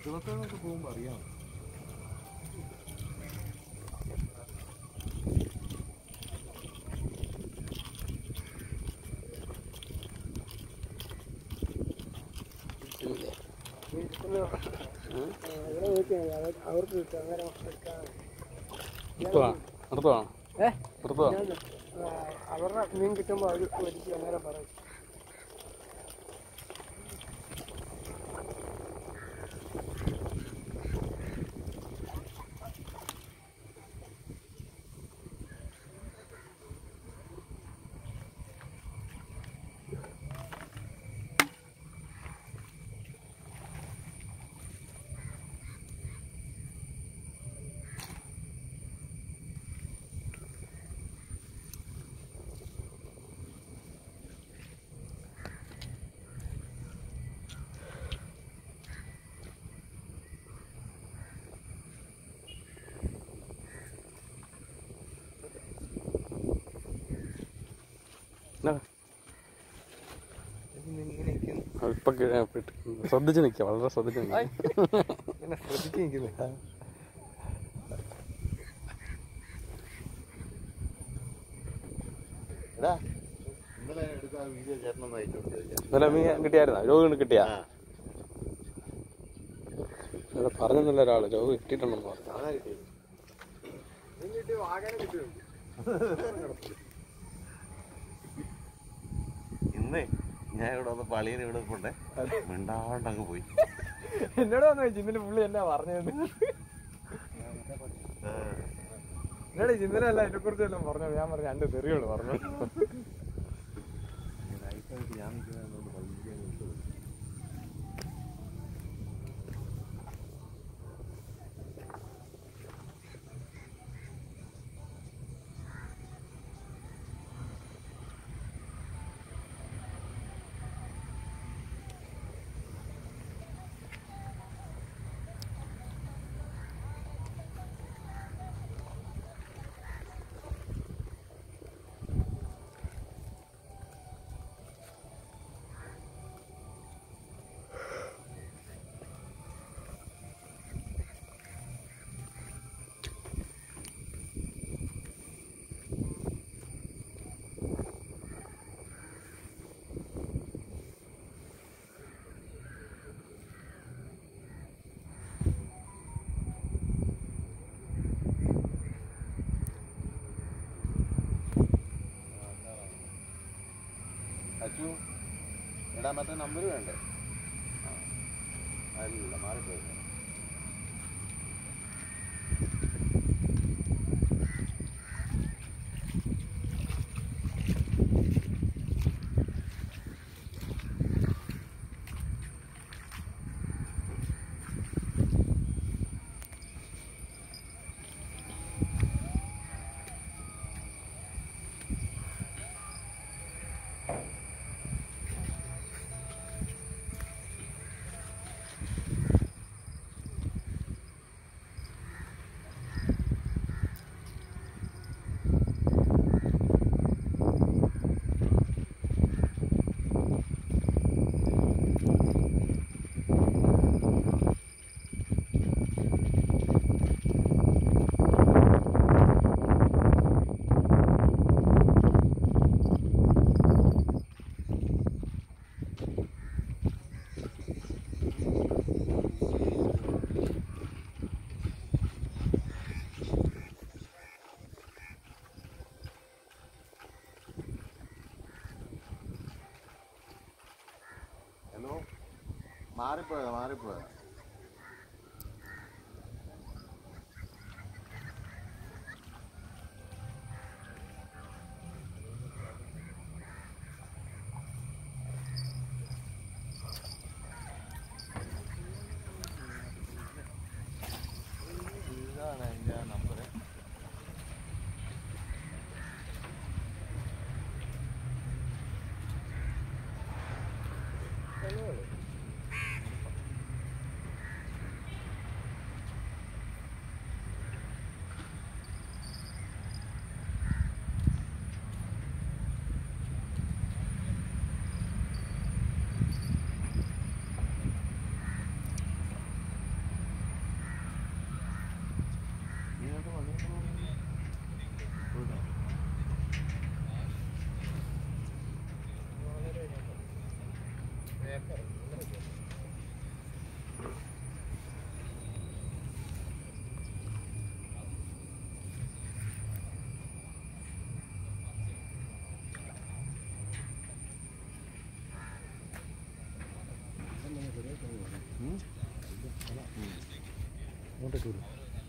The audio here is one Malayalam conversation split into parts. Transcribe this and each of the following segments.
ഉത്സവത്തിനൊക്കെ പോകുമ്പോൾ അറിയാം അവർക്ക് കിട്ടും അങ്ങനെ എടുക്കാൻ നിർത്തുവാ നിർത്തുവാ ഏ? നിർത്തുവാ ഞാൻ, ആ, അവരുടെ മീൻ കിട്ടുമ്പോൾ അവർ ഒരിക്കലും അങ്ങനെ പറയും എന്നാ? ഇങ്ങനെ ഇരിക്കുന്നു ആ, ഇപ്പൊ കീഴ- ഇട്ട് ശ്രദ്ധിച്ച് നിൽക്കുക വളരെ ശ്രദ്ധിച്ച് നിൽക്കുക ഇങ്ങനെ ശ്രദ്ധിച്ച് നിൽക്കുന്നു എടാ ഇന്നലെ എടുത്ത വീഡിയോ ചേട്ടനൊന്ന് അയച്ചു കൊടുത്തു ഇന്നലെ മീൻ കിട്ടിയായിരുന്നോ രോഗം കിട്ടിയാ ഇവിടെ പറഞ്ഞില്ല ഒരാള് രോഗം കിട്ടിയിട്ടുണ്ടെന്ന് പറഞ്ഞു അതാ കിട്ടിയത് ഇന്നേ ഞാൻ ഇവിടെ വന്ന് പളിയിൽ ഇവിടെ പോട്ടെ മിണ്ടാണ്ട് അങ്ങ് പോയി എന്നോട് വന്നു ചിന്നിന് പുള്ളി എന്നാ പറഞ്ഞത് എന്നോട് ചിന്തനല്ല എന്നെ കുറിച്ച് എല്ലാം പറഞ്ഞു ഞാൻ പറഞ്ഞു രണ്ട് തെറിയോട് പറഞ്ഞു ഞാൻ നിൽക്കുന്നതുകൊണ്ട് ഭയങ്കര ഇഷ്ടപ്പെട്ടു. അച്ചു എടാ മറ്റേ നമ്പർ വേണ്ടേ ആ. അല്ല മാറിപ്പോയി ഹലോ മാറിപ്പോയതാ മാറിപ്പോയതാ ഇതാണ് എൻ്റെ നമ്പർ കിട്ടൂല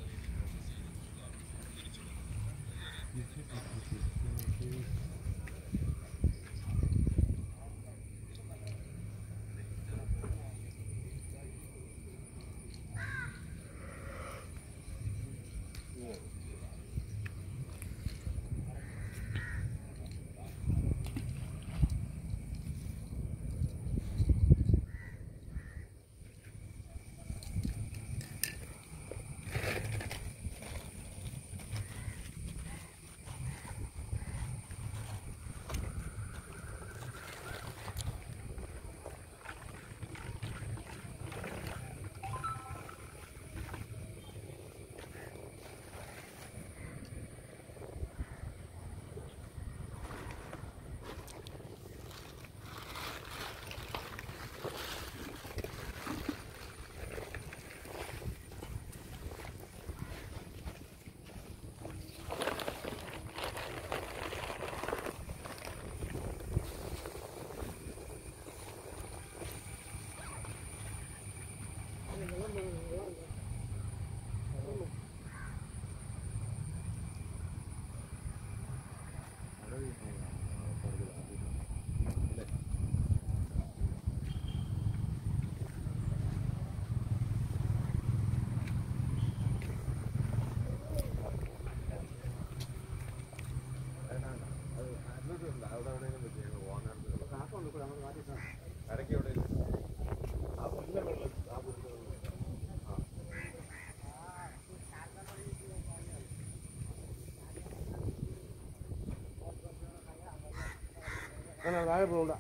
അങ്ങനെ താഴെ പോകണ്ട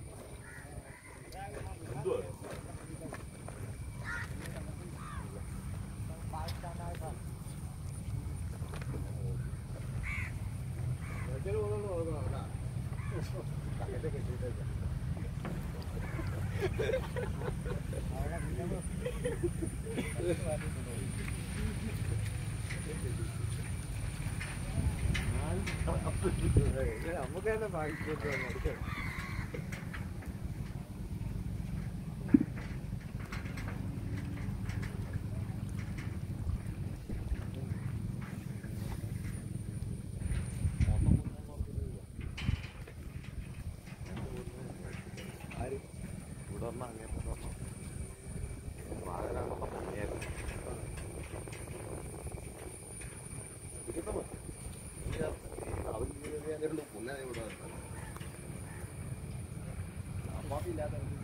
നമുക്ക് തന്നെ ഭാഗ്യത്തെ ഇല്ലാതെ